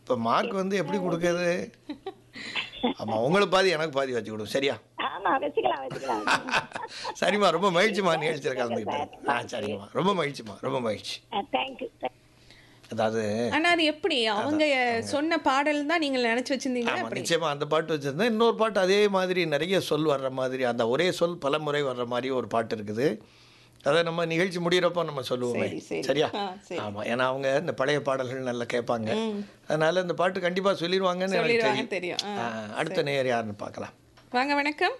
இப்போ மார்க் வந்து எப்படி கொடுக்கறது ஆமாம் உங்களுக்கு பாதி எனக்கு பாதி வச்சு கொடுங்க சரியா ஆமா வச்சுக்கலாம் வச்சுக்கலாம் சரிம்மா ரொம்ப மகிழ்ச்சிம்மா நிகழ்ச்சியில் கலந்துக்கிட்டேன் ஆ சரிங்கம்மா ரொம்ப மகிழ்ச்சிம்மா ரொம்ப மகிழ்ச்சி தேங்க்யூ அதாவது ஆனா அது எப்படி அவங்க சொன்ன பாடல் தான் நீங்க நினைச்சு வச்சிருந்தீங்களா ஆமாம் அப்படி நிச்சயமாக அந்த பாட்டு வச்சுருந்தேன் இன்னொரு பாட்டு அதே மாதிரி நிறைய சொல் வர்ற மாதிரி அந்த ஒரே சொல் பல முறை வர்ற மாதிரி ஒரு பாட்டு இருக்குது அதை நம்ம நிகழ்ச்சி முடிகிறப்போ நம்ம சொல்லுவோமே சரி, சரி. சரியா ஆ, சரி. ஆமாம் ஏன்னா அவங்க இந்த பழைய பாடல்கள் நல்லா கேட்பாங்க அதனால இந்த பாட்டு கண்டிப்பாக சொல்லிடுவாங்கன்னு எனக்கு சொல்லிடுவாங்க தெரியும் தெரியும் ஆ. ஆ, அடுத்த நேர் யாருன்னு பார்க்கலாம் வாங்க வணக்கம்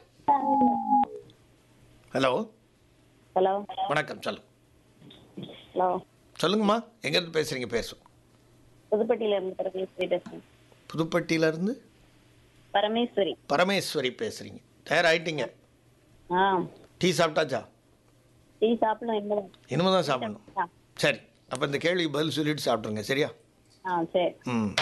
ஹலோ ஹலோ வணக்கம் சொல்லு ஹலோ சொல்லுங்கம்மா எங்கேருந்து பேசுகிறீங்க பேசும் புதுப்பட்டியில இருந்து பரமேஸ்வரி பேசுறேன் புதுப்பட்டியிலேருந்து பரமேஸ்வரி பரமேஸ்வரி பேசுகிறீங்க தயாராகிட்டீங்க ஆ டீ சாப்பிட்டாச்சா டீ சாப்பிடணும் என்ன இனிமே தான் சாப்பிடணும் சரி அப்போ இந்த கேள்விக்கு பதில் சொல்லிட்டு சாப்பிட்ருங்க சரியா ஆ சரி ம்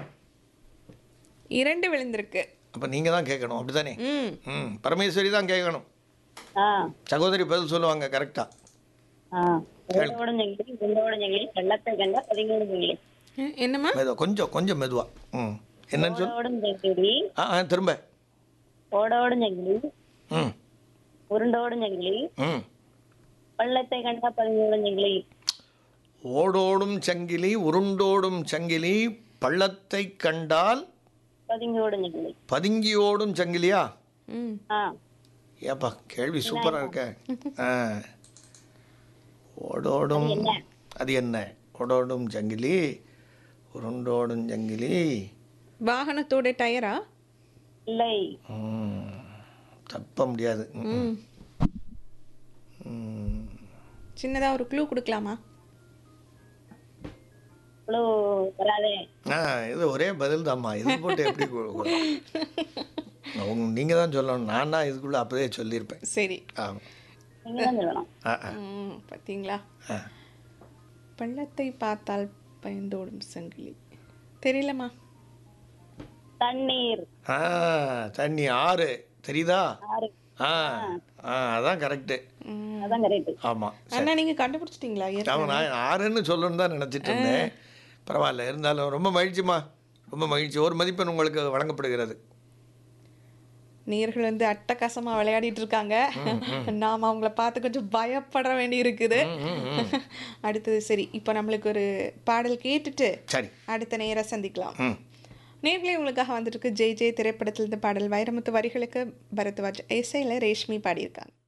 இரண்டு விழுந்திருக்கு அப்போ நீங்கள் தான் கேட்கணும் அப்படி தானே ம் ம் பரமேஸ்வரி தான் கேட்கணும் ஆ சகோதரி பதில் சொல்லுவாங்க கரெக்டாக ஆ ஓடோடும் ஜெங்கிலி குண்டோடும் ஜெங்கிலி வெள்ளத்தை கண்ட பதிங்கோடும் ஜெங்கிலி அஹ், என்னம்மா மெதுவா கொஞ்சம் கொஞ்சம் மெதுவா ம் என்னன்னு சொல் ஓடோடும் ஜெங்கிலி ஆ ஆ திரும்ப ஓடோடும் ஜெங்கிலி ம் உருண்டோடும் ஜெங்கிலி ம் வெள்ளத்தை கண்ட பதிங்கோடும் ஜெங்கிலி ஓடோடும் சங்கிலி உருண்டோடும் சங்கிலி பள்ளத்தை கண்டால் பதிங்கோடும் ஜெங்கிலி பதுங்கியோடும் சங்கிலியா ம் ஆ ஏப்பா கேள்வி சூப்பராக இருக்க ஆ ஓடோடும் அது என்ன ஓடோடும் சங்கிலி உருண்டோடும் சங்கிலி வாகனத்தோட டயரா இல்லை ம், தப்ப முடியாது ம். ம் ம். சின்னதா ஒரு க்ளூ கொடுக்கலாமா இவ்வளோ வராதே ஆ இது ஒரே பதில் தான்மா இது போட்டு எப்படி கு- கு- உங்க நீங்கள் தான் சொல்லணும் நான் தான் இதுக்குள்ளே அப்போதே சொல்லியிருப்பேன் சரி ஆமாம் நீங்க தான் சொல்லணும் ஆ ஆ ம் பார்த்தீங்களா ஆ பள்ளத்தை பார்த்தால் பயந்தோடும் சங்கிலி தெரியலம்மா தண்ணீர் ஆ தண்ணி ஆறு தெரியுதா ஆறு ஆ ஆ அதான் கரெக்டு ம். அதான் கரெக்ட் ஆமாம் அண்ணா நீங்க கண்டுபிடிச்சிட்டீங்களா ஏற்கனவே? ஆமாம் நான் ஆறுன்னு சொல்லணும்னு தான் நினச்சிட்டு இருந்தேன் பரவாயில்ல இருந்தாலும் ரொம்ப மகிழ்ச்சிம்மா ரொம்ப மகிழ்ச்சி ஒரு மதிப்பெண் உங்களுக்கு வழங்கப்படுகிறது நேர்கள் வந்து அட்டகாசமா விளையாடிட்டு இருக்காங்க நாம அவங்கள பார்த்து கொஞ்சம் பயப்பட வேண்டி இருக்குது அடுத்தது சரி இப்போ நம்மளுக்கு ஒரு பாடல் கேட்டுட்டு சரி அடுத்த நேர சந்திக்கலாம் ம் நேர்களே உங்களுக்காக வந்துட்டு இருக்கு ஜெய் ஜெய் திரைப்படத்தில் இந்த பாடல் வைரமுத்து வரிகளுக்கு பரத்வாஜ் இசையில் ரேஷ்மி பாடியிருக்காங்க